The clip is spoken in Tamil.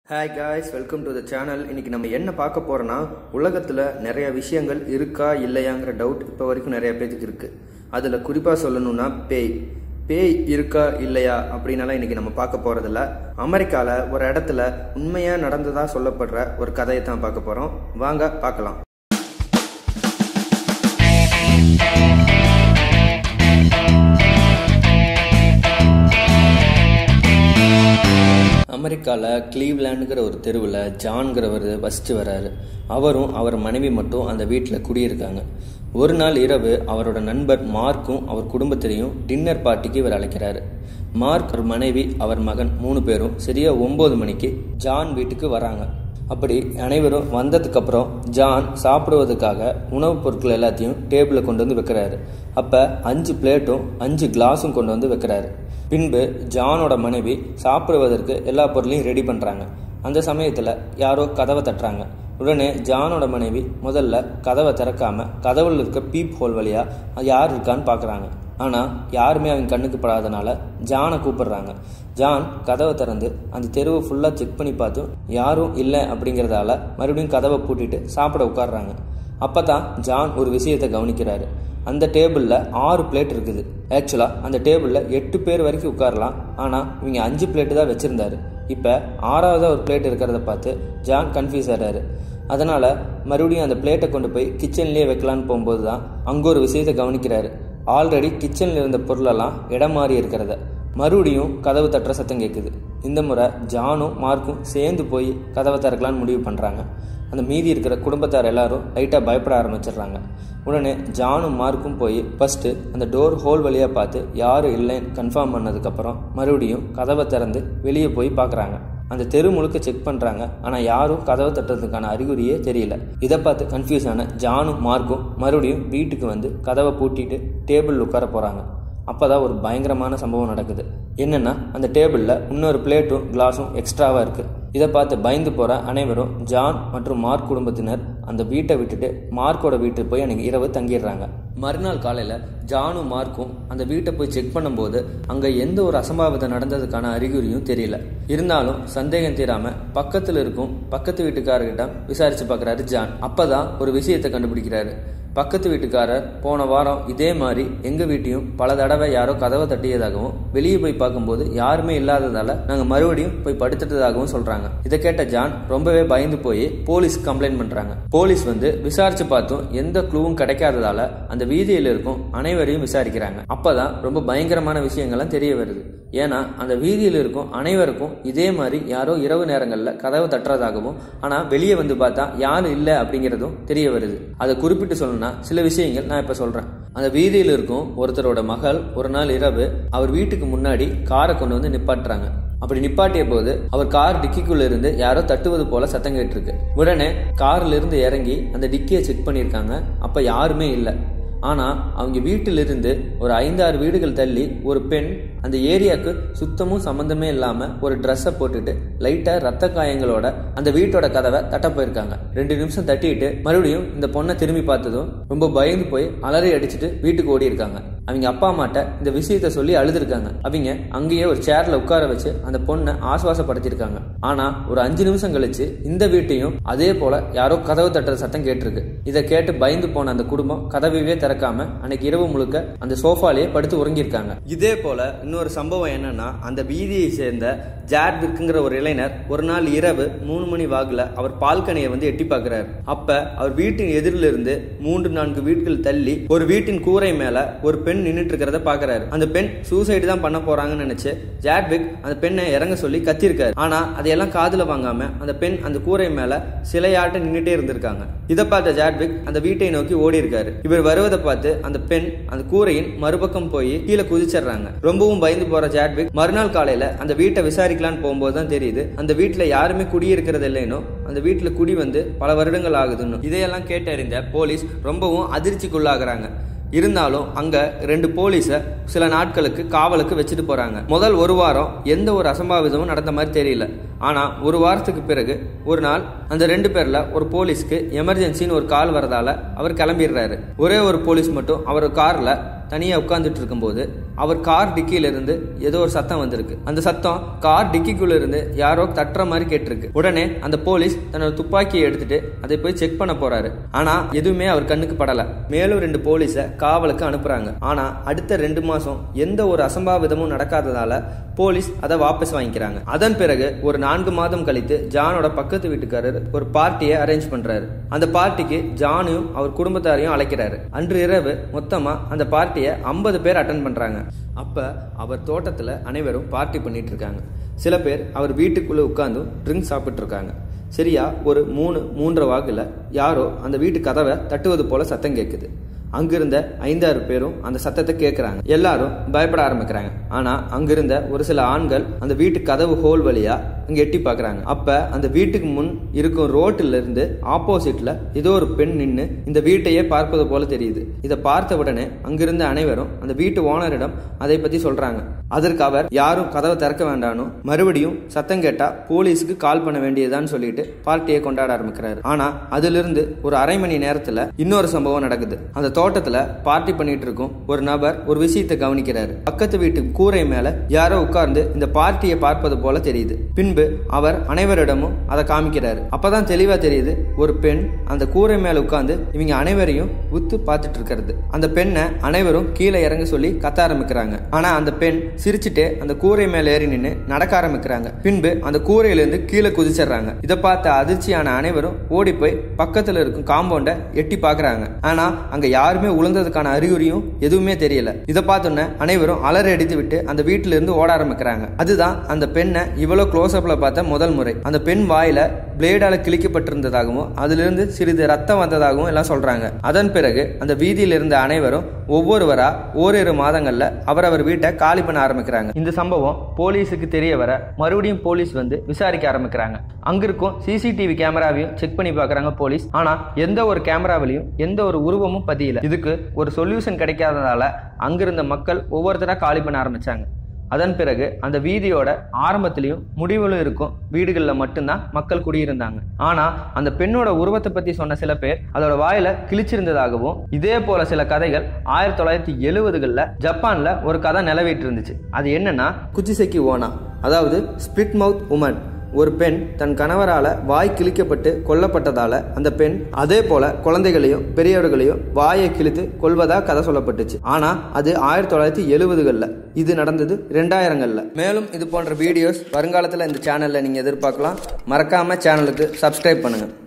hi guys welcome to the channel இன்னைக்கு நம்ம என்ன பார்க்க போறோம்னா உலகத்தில் நிறைய விஷயங்கள் இருக்கா இல்லையாங்கிற டவுட் இப்போ வரைக்கும் நிறைய பேத்துக்கு இருக்கு அதில் குறிப்பாக சொல்லணும்னா பேய் பேய் இருக்கா இல்லையா அப்படின்னாலாம் இன்னைக்கு நம்ம பார்க்க போறதில்ல அமெரிக்காவில் ஒரு இடத்துல உண்மையாக நடந்ததா சொல்லப்படுற ஒரு கதையை தான் பார்க்க போகிறோம் வாங்க பார்க்கலாம் அமெரிக்காவில் கிளீவ்லேண்டுங்கிற ஒரு தெருவில் ஜான்கிறவர் வசித்து வராரு அவரும் அவர் மனைவி மட்டும் அந்த வீட்டில் குடியிருக்காங்க ஒரு நாள் இரவு அவரோட நண்பர் மார்க்கும் அவர் குடும்பத்திலையும் டின்னர் பார்ட்டிக்கு இவர் அழைக்கிறாரு மார்க் அவர் மனைவி அவர் மகன் மூணு பேரும் சரியா ஒன்பது மணிக்கு ஜான் வீட்டுக்கு வராங்க அப்படி அனைவரும் வந்ததுக்கப்புறம் ஜான் சாப்பிடுவதற்காக உணவுப் பொருட்கள் எல்லாத்தையும் டேபிளில் கொண்டு வந்து வைக்கிறாரு அப்போ அஞ்சு பிளேட்டும் அஞ்சு கிளாஸும் கொண்டு வந்து வைக்கிறாரு பின்பு ஜானோட மனைவி சாப்பிடுவதற்கு எல்லா பொருளையும் ரெடி பண்ணுறாங்க அந்த சமயத்தில் யாரோ கதவை தட்டுறாங்க உடனே ஜானோட மனைவி முதல்ல கதவை திறக்காம கதவுல இருக்க பீப் ஹோல் வழியா யார் இருக்கான்னு பார்க்குறாங்க ஆனால் யாருமே அவங்க கண்ணுக்கு படாதனால ஜானை கூப்பிடுறாங்க ஜான் கதவை திறந்து அந்த தெருவை ஃபுல்லாக செக் பண்ணி பார்த்தும் யாரும் இல்லை அப்படிங்கிறதால மறுபடியும் கதவை பூட்டிட்டு சாப்பிட உட்காடுறாங்க அப்போ தான் ஜான் ஒரு விஷயத்தை கவனிக்கிறாரு அந்த டேபிளில் ஆறு பிளேட் இருக்குது ஆக்சுவலாக அந்த டேபிளில் எட்டு பேர் வரைக்கும் உட்காரலாம் ஆனால் இவங்க அஞ்சு பிளேட்டு தான் வச்சுருந்தாரு இப்போ ஆறாவதாக ஒரு பிளேட் இருக்கிறத பார்த்து ஜான் கன்ஃபியூஸ் ஆகிறாரு அதனால் மறுபடியும் அந்த பிளேட்டை கொண்டு போய் கிச்சன்லேயே வைக்கலான்னு போகும்போது தான் அங்கே ஒரு விஷயத்தை கவனிக்கிறாரு ஆல்ரெடி கிச்சனில் இருந்த பொருளெல்லாம் இடம் மாறி இருக்கிறத மறுபடியும் கதவு தட்டுற சத்தம் கேட்குது இந்த முறை ஜானும் மார்க்கும் சேர்ந்து போய் கதவை திறக்கலான்னு முடிவு பண்ணுறாங்க அந்த மீதி இருக்கிற குடும்பத்தார் எல்லாரும் லைட்டாக பயப்பட ஆரம்பிச்சிடுறாங்க உடனே ஜானும் மார்க்கும் போய் ஃபஸ்ட்டு அந்த டோர் ஹோல் வழியாக பார்த்து யாரும் இல்லைன்னு கன்ஃபார்ம் பண்ணதுக்கப்புறம் மறுபடியும் கதவை திறந்து வெளியே போய் பார்க்குறாங்க அந்த தெரு முழுக்க செக் பண்ணுறாங்க ஆனால் யாரும் கதவை தட்டுறதுக்கான அறிகுறியே தெரியல இதை பார்த்து கன்ஃபியூஸ் ஆன ஜானும் மார்க்கும் மறுபடியும் வீட்டுக்கு வந்து கதவை பூட்டிட்டு டேபிள் உட்கார போகிறாங்க அப்போ தான் ஒரு பயங்கரமான சம்பவம் நடக்குது என்னென்னா அந்த டேபிளில் இன்னொரு பிளேட்டும் கிளாஸும் எக்ஸ்ட்ராவாக இருக்குது இதை பார்த்து பயந்து போகிற அனைவரும் ஜான் மற்றும் மார்க் குடும்பத்தினர் அந்த வீட்டை விட்டுட்டு மார்க்கோட வீட்டுக்கு போய் அன்றைக்கி இரவு தங்கிடுறாங்க மறுநாள் காலையில் ஜானும் மார்க்கும் அந்த வீட்டை போய் செக் பண்ணும்போது அங்கே எந்த ஒரு அசம்பாவிதம் நடந்ததுக்கான அறிகுறியும் தெரியல இருந்தாலும் சந்தேகம் தீராமல் பக்கத்தில் இருக்கும் பக்கத்து வீட்டுக்காரர்கிட்ட விசாரித்து பார்க்குறாரு ஜான் அப்போ தான் ஒரு விஷயத்தை கண்டுபிடிக்கிறாரு பக்கத்து வீட்டுக்காரர் போன வாரம் இதே மாதிரி எங்க வீட்டையும் பல தடவை யாரோ கதவை தட்டியதாகவும் வெளியே போய் பார்க்கும்போது யாருமே இல்லாததால நாங்க மறுபடியும் போய் படுத்துட்டதாகவும் சொல்றாங்க இதை கேட்ட ஜான் ரொம்பவே பயந்து போய் போலீஸ் கம்ப்ளைண்ட் பண்றாங்க போலீஸ் வந்து விசாரிச்சு பார்த்தும் எந்த க்ளூவும் கிடைக்காததால அந்த வீதியில் இருக்கும் அனைவரையும் விசாரிக்கிறாங்க அப்பதான் ரொம்ப பயங்கரமான விஷயங்கள்லாம் தெரிய வருது ஏன்னா அந்த வீதியில் இருக்கும் அனைவருக்கும் இதே மாதிரி யாரோ இரவு நேரங்களில் கதவை தட்டுறதாகவும் ஆனால் வெளியே வந்து பார்த்தா யாரும் இல்லை அப்படிங்கிறதும் தெரிய வருது அதை குறிப்பிட்டு சொல்லணும்னா சில விஷயங்கள் நான் இப்போ சொல்கிறேன் அந்த வீதியில் இருக்கும் ஒருத்தரோட மகள் ஒரு நாள் இரவு அவர் வீட்டுக்கு முன்னாடி காரை கொண்டு வந்து நிப்பாட்டுறாங்க அப்படி நிப்பாட்டிய போது அவர் கார் டிக்கிக்குள்ள இருந்து யாரோ தட்டுவது போல சத்தம் கேட்டிருக்கு உடனே கார்ல இருந்து இறங்கி அந்த டிக்கியை செக் பண்ணியிருக்காங்க அப்ப யாருமே இல்லை ஆனா அவங்க வீட்டிலிருந்து ஒரு ஐந்தாறு வீடுகள் தள்ளி ஒரு பெண் அந்த ஏரியாவுக்கு சுத்தமும் சம்மந்தமே இல்லாம ஒரு ட்ரெஸ்ஸை போட்டுட்டு லைட்டா ரத்த காயங்களோட அந்த வீட்டோட கதவை தட்ட போயிருக்காங்க ரெண்டு நிமிஷம் தட்டிட்டு மறுபடியும் இந்த பொண்ணை திரும்பி பார்த்ததும் ரொம்ப பயந்து போய் அலறி அடிச்சுட்டு வீட்டுக்கு ஓடி இருக்காங்க அவங்க அப்பா அம்மாட்ட இந்த விஷயத்த சொல்லி அழுதுருக்காங்க அவங்க அங்கேயே ஒரு சேர்ல உட்கார வச்சு அந்த பொண்ணை ஆசுவாசப்படுத்திருக்காங்க ஆனா ஒரு அஞ்சு நிமிஷம் கழிச்சு இந்த வீட்டையும் அதே போல யாரோ கதவு தட்டுற சத்தம் கேட்டிருக்கு இதை கேட்டு பயந்து போன அந்த குடும்பம் கதவையே திறக்காம அன்னைக்கு இரவு முழுக்க அந்த சோஃபாலேயே படுத்து உறங்கியிருக்காங்க இதே போல இன்னொரு சம்பவம் என்னன்னா அந்த வீதியை சேர்ந்த ஜார்விக்குங்கிற ஒரு இளைஞர் ஒரு நாள் இரவு மூணு மணி வாக்குல அவர் பால்கனியை வந்து எட்டி பார்க்கிறார் அப்ப அவர் வீட்டின் எதிரில் இருந்து மூன்று நான்கு வீடுகள் தள்ளி ஒரு வீட்டின் கூரை மேல ஒரு பெண் நின்றுட்டு இருக்கிறத பாக்குறாரு அந்த பெண் சூசைடு தான் பண்ண போறாங்கன்னு நினைச்சு ஜாட்விக் அந்த பெண்ணை இறங்க சொல்லி கத்திருக்காரு ஆனா அதையெல்லாம் காதுல வாங்காம அந்த பெண் அந்த கூரை மேல சிலையாட்ட நின்றுட்டே இருந்திருக்காங்க இதை பார்த்த ஜாட்விக் அந்த வீட்டை நோக்கி ஓடி இருக்காரு இவர் வருவதை பார்த்து அந்த பெண் அந்த கூரையின் மறுபக்கம் போய் கீழே குதிச்சிடுறாங்க ரொம்பவும் பயந்து போற ஜாட்விக் மறுநாள் காலையில அந்த வீட்டை விசாரிக்கலான்னு போகும்போது தான் தெரியுது அந்த வீட்டுல யாருமே குடியிருக்கிறது இல்லைன்னு அந்த வீட்டுல குடி வந்து பல வருடங்கள் ஆகுதுன்னு இதையெல்லாம் கேட்டறிந்த போலீஸ் ரொம்பவும் அதிர்ச்சிக்குள்ளாகிறாங்க இருந்தாலும் அங்க ரெண்டு போலீஸை சில நாட்களுக்கு காவலுக்கு வச்சுட்டு போறாங்க முதல் ஒரு வாரம் எந்த ஒரு அசம்பாவிதமும் நடந்த மாதிரி தெரியல ஆனா ஒரு வாரத்துக்கு பிறகு ஒரு நாள் அந்த ரெண்டு பேர்ல ஒரு போலீஸ்க்கு எமர்ஜென்சின்னு ஒரு கால் வரதால அவர் கிளம்பிடுறாரு ஒரே ஒரு போலீஸ் மட்டும் அவர் கார்ல தனியா உட்கார்ந்துட்டு இருக்கும்போது அவர் கார் டிக்கியில இருந்து ஏதோ ஒரு சத்தம் வந்திருக்கு அந்த சத்தம் கார் டிக்கிக்குள்ள இருந்து யாரோ தட்டுற மாதிரி கேட்டிருக்கு உடனே அந்த போலீஸ் தன்னோட துப்பாக்கியை எடுத்துட்டு அதை போய் செக் பண்ண போறாரு ஆனா எதுவுமே அவர் கண்ணுக்கு படல மேலும் ரெண்டு போலீஸை காவலுக்கு அனுப்புறாங்க ஆனா அடுத்த ரெண்டு மாசம் எந்த ஒரு அசம்பாவிதமும் நடக்காததால போலீஸ் அதை வாபஸ் வாங்கிக்கிறாங்க அதன் பிறகு ஒரு நான்கு மாதம் கழித்து ஜானோட பக்கத்து வீட்டுக்காரர் ஒரு பார்ட்டியை அரேஞ்ச் பண்றாரு அந்த பார்ட்டிக்கு ஜானையும் அவர் குடும்பத்தாரையும் அழைக்கிறாரு அன்று இரவு மொத்தமா அந்த பார்ட்டியை ஐம்பது பேர் அட்டன் பண்றாங்க அப்ப அவர் தோட்டத்துல அனைவரும் பார்ட்டி பண்ணிட்டு இருக்காங்க சில பேர் அவர் வீட்டுக்குள்ள உட்கார்ந்து ட்ரிங்க் சாப்பிட்டு இருக்காங்க சரியா ஒரு மூணு மூன்றரை வாக்குல யாரோ அந்த வீட்டு கதவை தட்டுவது போல சத்தம் கேட்குது அங்கிருந்த ஐந்தாறு பேரும் அந்த சத்தத்தை கேட்கறாங்க எல்லாரும் பயப்பட ஆரம்பிக்கிறாங்க ஆனா அங்கிருந்த ஒரு சில ஆண்கள் அந்த வீட்டு கதவு ஹோல் வழியா அங்க எட்டி பாக்குறாங்க அப்ப அந்த வீட்டுக்கு முன் இருக்கும் ரோட்டில இருந்து ஆப்போசிட்ல ஏதோ ஒரு பெண் நின்று இந்த வீட்டையே பார்ப்பது போல தெரியுது இதை பார்த்த உடனே அங்கிருந்த அனைவரும் அந்த வீட்டு ஓனரிடம் அதை பத்தி சொல்றாங்க அதற்கு அவர் யாரும் கதவை திறக்க வேண்டானும் மறுபடியும் சத்தம் கேட்டா போலீஸுக்கு கால் பண்ண வேண்டியதான்னு சொல்லிட்டு பார்ட்டியை கொண்டாட ஆரம்பிக்கிறாரு ஆனா அதிலிருந்து ஒரு அரை மணி நேரத்துல இன்னொரு சம்பவம் நடக்குது அந்த தோட்டத்துல பார்ட்டி பண்ணிட்டு இருக்கும் ஒரு நபர் ஒரு விஷயத்தை கவனிக்கிறாரு பக்கத்து வீட்டு கூரை மேல யாரோ உட்கார்ந்து இந்த பார்ட்டியை பார்ப்பது போல தெரியுது பின்பு அவர் அனைவரிடமும் அதை காமிக்கிறாரு அப்பதான் தெளிவா தெரியுது ஒரு பெண் அந்த கூரை மேல உட்கார்ந்து இவங்க அனைவரையும் உத்து பார்த்துட்டு இருக்கிறது அந்த பெண்ணை அனைவரும் கீழே இறங்க சொல்லி கத்த ஆரம்பிக்கிறாங்க ஆனா அந்த பெண் சிரிச்சுட்டே அந்த கூரை மேல ஏறி நின்று நடக்க ஆரம்பிக்கிறாங்க பின்பு அந்த கூரையிலிருந்து கீழே குதிச்சிடுறாங்க இதை பார்த்த அதிர்ச்சியான அனைவரும் ஓடி போய் பக்கத்துல இருக்கும் காம்பவுண்ட எட்டி பாக்குறாங்க ஆனா அங்க யாருமே உளுந்ததுக்கான அறிகுறியும் எதுவுமே தெரியல இதை பார்த்தோன்னே அனைவரும் அலறி அடித்து விட்டு அந்த வீட்டில இருந்து ஓட ஆரம்பிக்கிறாங்க அதுதான் அந்த பெண்ணை இவ்வளவு க்ளோஸ் அப்ல பார்த்த முதல் முறை அந்த பெண் வாயில பிளேடால கிழிக்கப்பட்டிருந்ததாகவும் அதிலிருந்து சிறிது ரத்தம் வந்ததாகவும் எல்லாம் சொல்றாங்க அதன் பிறகு அந்த வீதியில் இருந்த அனைவரும் ஒவ்வொருவரா ஓரிரு மாதங்கள்ல அவரவர் வீட்டை காலி பண்ண ஆரம்பிக்கிறாங்க இந்த சம்பவம் போலீஸுக்கு தெரிய வர மறுபடியும் போலீஸ் வந்து விசாரிக்க ஆரம்பிக்கிறாங்க அங்கிருக்கும் சிசிடிவி கேமராவையும் செக் பண்ணி பார்க்கறாங்க போலீஸ் ஆனா எந்த ஒரு கேமராவிலையும் எந்த ஒரு உருவமும் பதியல இதுக்கு ஒரு சொல்யூஷன் கிடைக்காததால அங்கிருந்த மக்கள் ஒவ்வொருத்தரா காலி பண்ண ஆரம்பிச்சாங்க அதன் பிறகு அந்த வீதியோட ஆரம்பத்திலையும் முடிவிலும் இருக்கும் வீடுகளில் மட்டும்தான் மக்கள் குடியிருந்தாங்க ஆனா அந்த பெண்ணோட உருவத்தை பத்தி சொன்ன சில பேர் அதோட வாயில கிழிச்சிருந்ததாகவும் இதே போல சில கதைகள் ஆயிரத்தி தொள்ளாயிரத்தி எழுபதுகளில் ஜப்பான்ல ஒரு கதை நிலவிட்டு இருந்துச்சு அது என்னன்னா குச்சிசெக்கி ஓனா அதாவது ஸ்பிட் மவுத் உமன் ஒரு பெண் தன் கணவரால வாய் கிழிக்கப்பட்டு கொல்லப்பட்டதால அந்த பெண் அதே போல குழந்தைகளையும் பெரியவர்களையும் வாயை கிழித்து கொல்வதா கதை சொல்லப்பட்டுச்சு ஆனா அது ஆயிரத்தி தொள்ளாயிரத்தி எழுபதுகள்ல இது நடந்தது ரெண்டாயிரங்கள்ல மேலும் இது போன்ற வீடியோஸ் வருங்காலத்துல இந்த சேனல்ல நீங்க எதிர்பார்க்கலாம் மறக்காம சேனலுக்கு சப்ஸ்கிரைப் பண்ணுங்க